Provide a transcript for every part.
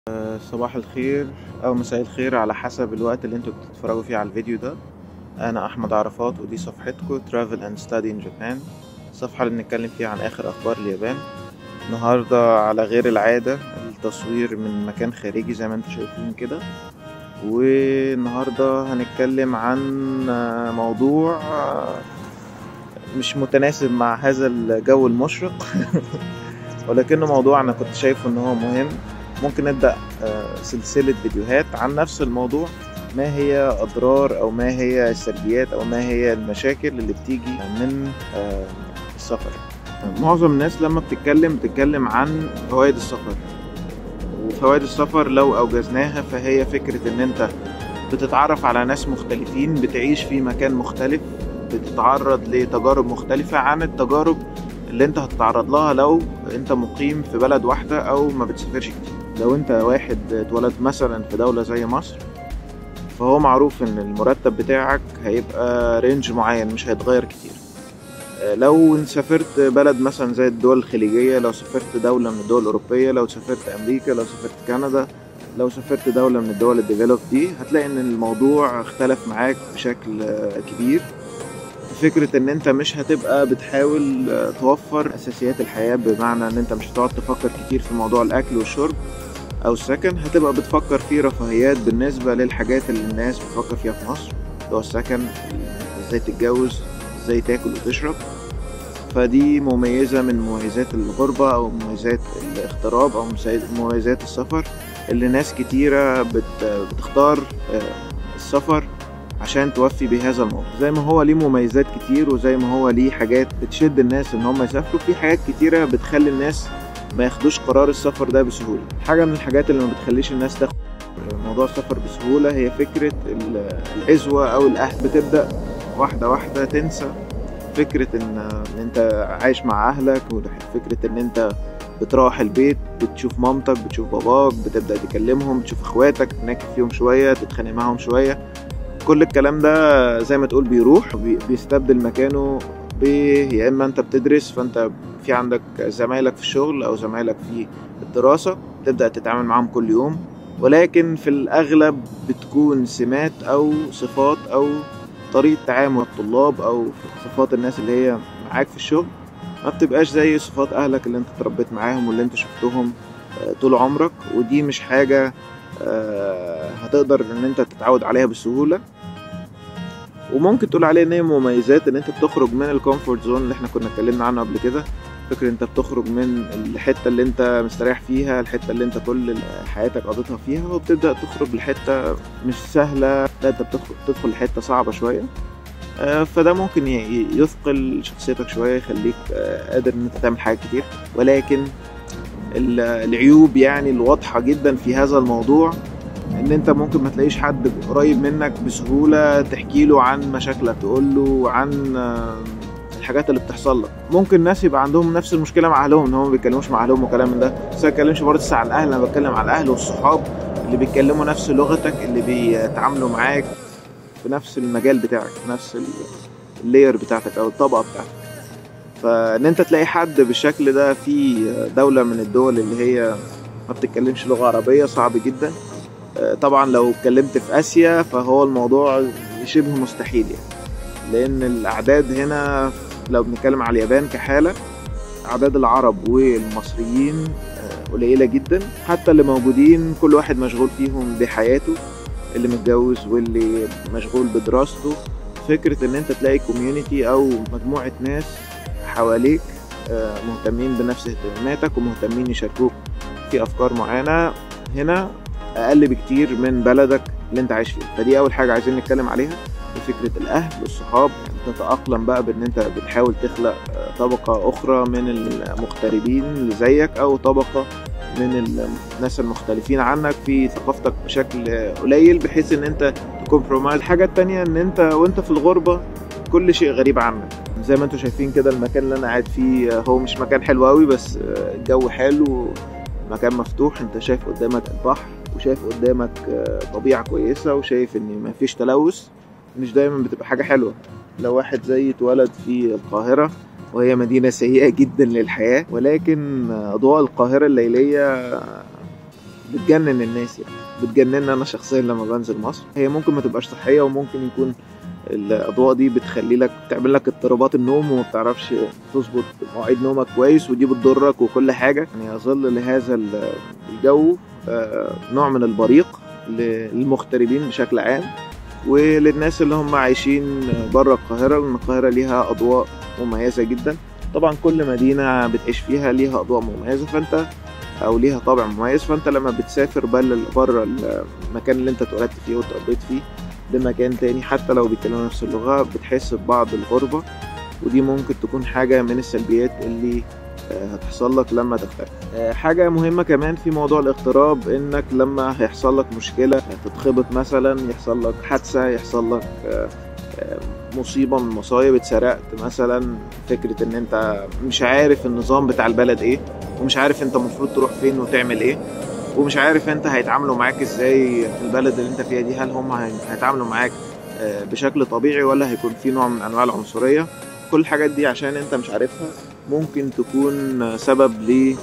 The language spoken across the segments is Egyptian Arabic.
صباح الخير او مساء الخير على حسب الوقت اللي انتوا بتتفرجوا فيه على الفيديو ده انا احمد عرفات ودي صفحتكم Travel and Study in Japan الصفحة اللي بنتكلم فيها عن اخر اخبار اليابان النهاردة على غير العادة التصوير من مكان خارجي زي ما انتوا شايفين كده والنهاردة هنتكلم عن موضوع مش متناسب مع هذا الجو المشرق ولكنه موضوع انا كنت شايفه ان هو مهم ممكن نبدأ سلسلة فيديوهات عن نفس الموضوع ما هي أضرار أو ما هي السلبيات أو ما هي المشاكل اللي بتيجي من السفر معظم الناس لما بتتكلم بتتكلم عن فوائد السفر وفوائد السفر لو أوجزناها فهي فكرة إن أنت بتتعرف على ناس مختلفين بتعيش في مكان مختلف بتتعرض لتجارب مختلفة عن التجارب اللي انت هتتعرض لها لو انت مقيم في بلد واحدة او ما بتسافرش كتير لو انت واحد اتولد مثلا في دولة زي مصر فهو معروف ان المرتب بتاعك هيبقى رينج معين مش هيتغير كتير لو سافرت بلد مثلا زي الدول الخليجية لو سافرت دولة من الدول الأوروبية لو سافرت أمريكا لو سافرت كندا لو سافرت دولة من الدول الديفلوب دي هتلاقي ان الموضوع اختلف معاك بشكل كبير فكرة ان انت مش هتبقى بتحاول توفر اساسيات الحياة بمعنى ان انت مش هتقعد تفكر كتير في موضوع الاكل والشرب او السكن هتبقى بتفكر في رفاهيات بالنسبة للحاجات اللي الناس بتفكر فيها في مصر اللي هو السكن ازاي تتجوز ازاي تاكل وتشرب فدي مميزة من مميزات الغربة او مميزات الاغتراب او مميزات السفر اللي ناس كتيرة بتختار السفر عشان توفي بهذا الموضوع زي ما هو ليه مميزات كتير وزي ما هو ليه حاجات بتشد الناس ان هم يسافروا في حاجات كتيرة بتخلي الناس ما ياخدوش قرار السفر ده بسهولة حاجة من الحاجات اللي ما بتخليش الناس تاخد موضوع السفر بسهولة هي فكرة العزوة او الاهل بتبدأ واحدة واحدة تنسى فكرة ان انت عايش مع اهلك وفكرة ان انت بتروح البيت بتشوف مامتك بتشوف باباك بتبدأ تكلمهم بتشوف اخواتك تناكف فيهم شوية تتخانق معاهم شوية كل الكلام ده زي ما تقول بيروح بيستبدل مكانه ب يا اما انت بتدرس فانت في عندك زمايلك في الشغل او زمايلك في الدراسة تبدأ تتعامل معاهم كل يوم ولكن في الاغلب بتكون سمات او صفات او طريقة تعامل الطلاب او صفات الناس اللي هي معاك في الشغل ما بتبقاش زي صفات اهلك اللي انت اتربيت معاهم واللي انت شفتهم طول عمرك ودي مش حاجة هتقدر ان انت تتعود عليها بسهوله وممكن تقول عليه ان هي مميزات ان انت بتخرج من الكومفورت زون اللي احنا كنا اتكلمنا عنه قبل كده فكرة انت بتخرج من الحته اللي انت مستريح فيها الحته اللي انت كل حياتك قضيتها فيها وبتبدا تخرج لحته مش سهله لا انت بتدخل تدخل لحته صعبه شويه فده ممكن يثقل شخصيتك شويه يخليك قادر ان انت تعمل حاجات كتير ولكن العيوب يعني الواضحة جدا في هذا الموضوع ان انت ممكن ما تلاقيش حد قريب منك بسهولة تحكي له عن مشاكلك تقول له عن الحاجات اللي بتحصل لك ممكن ناس يبقى عندهم نفس المشكلة مع اهلهم ان هم ما بيتكلموش مع اهلهم وكلام من ده بس ما بتكلمش برضه عن الاهل انا بتكلم عن الاهل والصحاب اللي بيتكلموا نفس لغتك اللي بيتعاملوا معاك في نفس المجال بتاعك في نفس اللاير بتاعتك او الطبقة بتاعتك فان انت تلاقي حد بالشكل ده في دولة من الدول اللي هي ما بتتكلمش لغة عربية صعب جدا طبعا لو اتكلمت في اسيا فهو الموضوع شبه مستحيل يعني لان الاعداد هنا لو بنتكلم على اليابان كحالة اعداد العرب والمصريين قليلة جدا حتى اللي موجودين كل واحد مشغول فيهم بحياته اللي متجوز واللي مشغول بدراسته فكرة ان انت تلاقي كوميونيتي او مجموعة ناس حواليك مهتمين بنفس اهتماماتك ومهتمين يشاركوك في افكار معينه هنا اقل بكتير من بلدك اللي انت عايش فيه فدي اول حاجه عايزين نتكلم عليها فكره الاهل والصحاب يعني تتاقلم بقى بان انت بتحاول تخلق طبقه اخرى من المغتربين اللي زيك او طبقه من الناس المختلفين عنك في ثقافتك بشكل قليل بحيث ان انت تكمبرومايز الحاجه التانية ان انت وانت في الغربه كل شيء غريب عنك زي ما انتم شايفين كده المكان اللي انا قاعد فيه هو مش مكان حلو قوي بس الجو حلو مكان مفتوح انت شايف قدامك البحر وشايف قدامك طبيعة كويسة وشايف ان مفيش تلوث مش دايما بتبقى حاجة حلوة لو واحد زي اتولد في القاهرة وهي مدينة سيئة جدا للحياة ولكن أضواء القاهرة الليلية بتجنن الناس يعني بتجنن انا شخصيا لما بنزل مصر هي ممكن ما تبقاش صحيه وممكن يكون الاضواء دي بتخلي لك تعمل لك اضطرابات النوم وما بتعرفش تظبط مواعيد نومك كويس ودي بتضرك وكل حاجه يعني يظل لهذا الجو نوع من البريق للمغتربين بشكل عام وللناس اللي هم عايشين بره القاهره لان القاهره ليها اضواء مميزه جدا طبعا كل مدينه بتعيش فيها ليها اضواء مميزه فانت او ليها طابع مميز فانت لما بتسافر بره المكان اللي انت اتولدت فيه واتربيت فيه لمكان تاني حتى لو بيتكلموا نفس اللغة بتحس ببعض الغربة ودي ممكن تكون حاجة من السلبيات اللي هتحصل لك لما تغترب حاجة مهمة كمان في موضوع الاغتراب انك لما هيحصل لك مشكلة تتخبط مثلا يحصل لك حادثة يحصل لك مصيبة من المصايب اتسرقت مثلا فكرة ان انت مش عارف النظام بتاع البلد ايه ومش عارف انت المفروض تروح فين وتعمل ايه ومش عارف انت هيتعاملوا معاك ازاي في البلد اللي انت فيها دي هل هم هيتعاملوا معاك بشكل طبيعي ولا هيكون في نوع من انواع العنصريه كل الحاجات دي عشان انت مش عارفها ممكن تكون سبب ل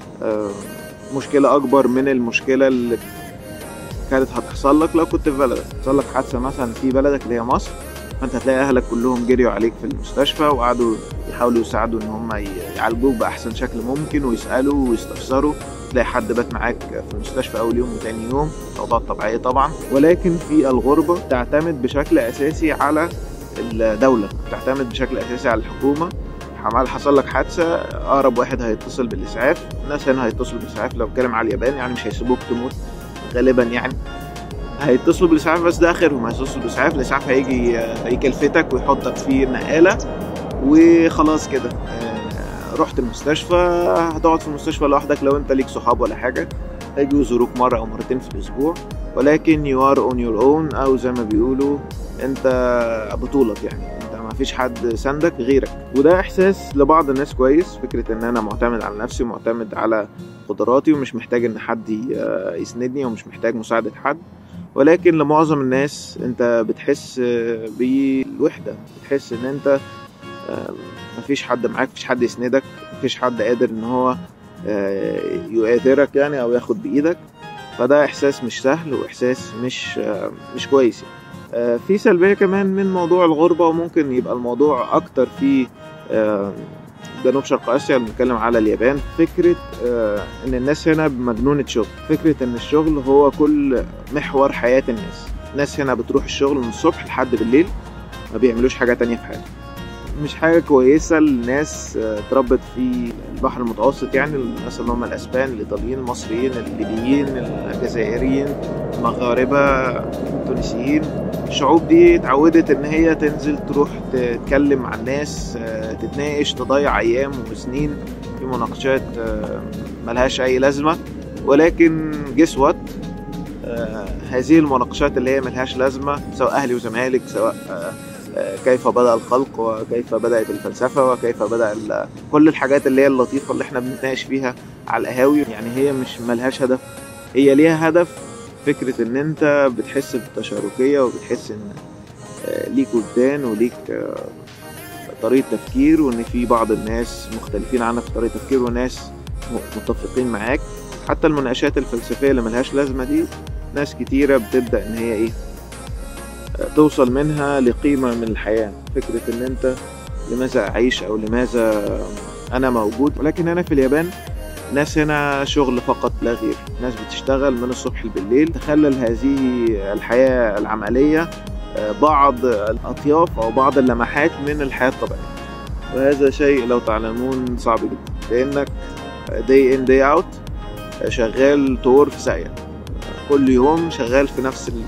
مشكلة أكبر من المشكلة اللي كانت هتحصل لك لو كنت في بلدك حصل لك حادثة مثلا في بلدك اللي هي مصر فانت هتلاقي اهلك كلهم جريوا عليك في المستشفى وقعدوا يحاولوا يساعدوا ان هم يعالجوك باحسن شكل ممكن ويسالوا ويستفسروا تلاقي حد بات معاك في المستشفى اول يوم وتاني يوم اوضاع طبيعيه طبعا ولكن في الغربه تعتمد بشكل اساسي على الدوله تعتمد بشكل اساسي على الحكومه عمال حصل لك حادثه اقرب واحد هيتصل بالاسعاف الناس هنا هيتصلوا بالاسعاف لو اتكلم على اليابان يعني مش هيسيبوك تموت غالبا يعني هيتصلوا بالاسعاف بس ده اخرهم هيتصلوا بالاسعاف الاسعاف هيجي يكلفتك ويحطك في النقاله وخلاص كده رحت المستشفى هتقعد في المستشفى لوحدك لو انت ليك صحاب ولا حاجه هيجوا يزوروك مره او مرتين في الاسبوع ولكن يو ار اون يور اون او زي ما بيقولوا انت بطولك يعني انت ما فيش حد سندك غيرك وده احساس لبعض الناس كويس فكره ان انا معتمد على نفسي ومعتمد على قدراتي ومش محتاج ان حد يسندني ومش محتاج مساعده حد ولكن لمعظم الناس انت بتحس بالوحده بتحس ان انت مفيش حد معاك مفيش حد يسندك مفيش حد قادر ان هو يؤثرك يعني او ياخد بايدك فده احساس مش سهل واحساس مش مش كويس يعني. في سلبيه كمان من موضوع الغربه وممكن يبقى الموضوع اكتر في جنوب شرق اسيا بنتكلم على اليابان فكره ان الناس هنا مجنونه شغل فكره ان الشغل هو كل محور حياه الناس الناس هنا بتروح الشغل من الصبح لحد بالليل ما بيعملوش حاجه تانية في حياتهم مش حاجة كويسة للناس اتربت في البحر المتوسط يعني الناس اللي هم الأسبان الإيطاليين المصريين الليبيين الجزائريين المغاربة التونسيين الشعوب دي اتعودت إن هي تنزل تروح تتكلم مع الناس تتناقش تضيع أيام وسنين في مناقشات ملهاش أي لازمة ولكن جس وات هذه المناقشات اللي هي ملهاش لازمة سواء أهلي وزمالك سواء كيف بدأ الخلق وكيف بدأت الفلسفة وكيف بدأ كل الحاجات اللي هي اللطيفة اللي احنا بنتناقش فيها على القهاوي يعني هي مش ملهاش هدف هي ليها هدف فكرة ان انت بتحس بالتشاركية وبتحس ان ليك وجدان وليك طريقة تفكير وان في بعض الناس مختلفين عنك في طريقة تفكير وناس متفقين معاك حتى المناقشات الفلسفية اللي ملهاش لازمة دي ناس كتيرة بتبدأ ان هي ايه توصل منها لقيمة من الحياة فكرة ان انت لماذا اعيش او لماذا انا موجود ولكن هنا في اليابان ناس هنا شغل فقط لا غير ناس بتشتغل من الصبح بالليل تخلل هذه الحياة العملية بعض الأطياف أو بعض اللمحات من الحياة الطبيعية وهذا شيء لو تعلمون صعب جدا لأنك day in day out شغال طور في ساقية كل يوم شغال في نفس ال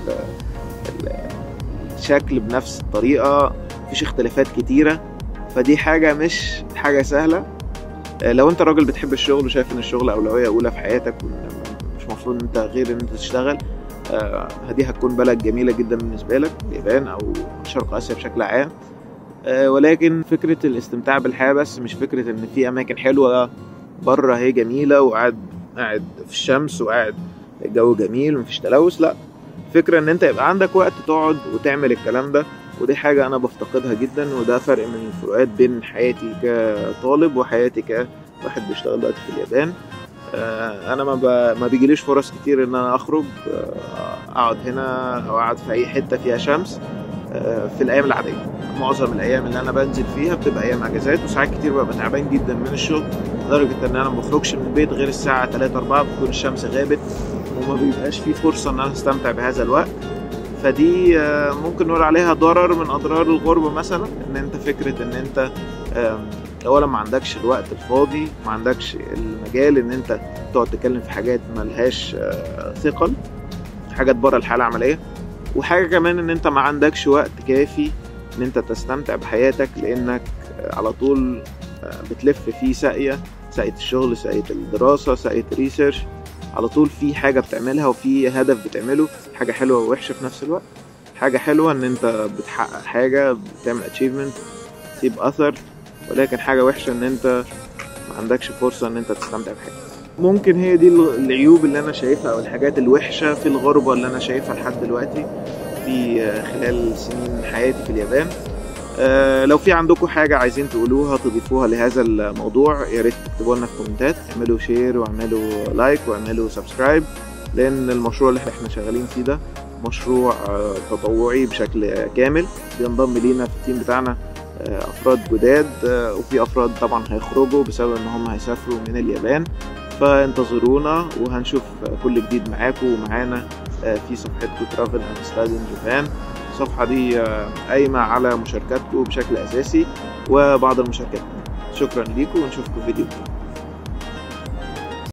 الشكل بنفس الطريقة مفيش اختلافات كتيرة فدي حاجة مش حاجة سهلة لو انت راجل بتحب الشغل وشايف ان الشغل أولوية أولى في حياتك مش مفروض ان انت غير ان انت تشتغل دي هتكون بلد جميلة جدا بالنسبة لك اليابان أو شرق آسيا بشكل عام ولكن فكرة الاستمتاع بالحياة بس مش فكرة ان في أماكن حلوة بره هي جميلة وقاعد قاعد في الشمس وقاعد الجو جميل ومفيش تلوث لا فكرة ان انت يبقى عندك وقت تقعد وتعمل الكلام ده ودي حاجة انا بفتقدها جدا وده فرق من الفروقات بين حياتي كطالب وحياتي كواحد بيشتغل دلوقتي في اليابان آه، انا ما ب... ما بيجيليش فرص كتير ان انا اخرج آه، اقعد هنا او اقعد في اي حته فيها شمس آه، في الايام العاديه معظم الايام اللي انا بنزل فيها بتبقى ايام اجازات وساعات كتير ببقى تعبان جدا من الشغل لدرجه ان انا ما بخرجش من البيت غير الساعه 3 4 بتكون الشمس غابت وما بيبقاش في فرصه ان انا استمتع بهذا الوقت فدي آه، ممكن نقول عليها ضرر من اضرار الغربه مثلا ان انت فكره ان انت آم، اولا ما عندكش الوقت الفاضي ما عندكش المجال ان انت تقعد تتكلم في حاجات ملهاش آه، ثقل حاجات بره الحاله العمليه وحاجه كمان ان انت ما عندكش وقت كافي ان انت تستمتع بحياتك لانك آه، على طول آه، بتلف في ساقيه ساقيه الشغل ساقيه الدراسه ساقيه الريسيرش على طول في حاجه بتعملها وفي هدف بتعمله حاجه حلوه ووحشه في نفس الوقت حاجه حلوه ان انت بتحقق حاجه بتعمل اتشيفمنت تسيب اثر ولكن حاجه وحشه ان انت ما عندكش فرصه ان انت تستمتع بحاجه ممكن هي دي العيوب اللي انا شايفها او الحاجات الوحشه في الغربه اللي انا شايفها لحد دلوقتي في آه، خلال سنين حياتي في اليابان آه، لو في عندكم حاجة عايزين تقولوها تضيفوها لهذا الموضوع يا ريت تكتبوا لنا في الكومنتات اعملوا شير واعملوا لايك واعملوا سبسكرايب لأن المشروع اللي احنا شغالين فيه ده مشروع آه، تطوعي بشكل كامل بينضم لينا في التيم بتاعنا آه، أفراد جداد آه، وفي أفراد طبعا هيخرجوا بسبب إن هم هيسافروا من اليابان فانتظرونا وهنشوف كل جديد معاكم ومعانا آه، في صفحتكم ترافل اند ستادي ان جابان الصفحة دي آه، قايمة على مشاركاتكم بشكل أساسي وبعض المشاركات شكرا ليكم ونشوفكم في فيديو جديد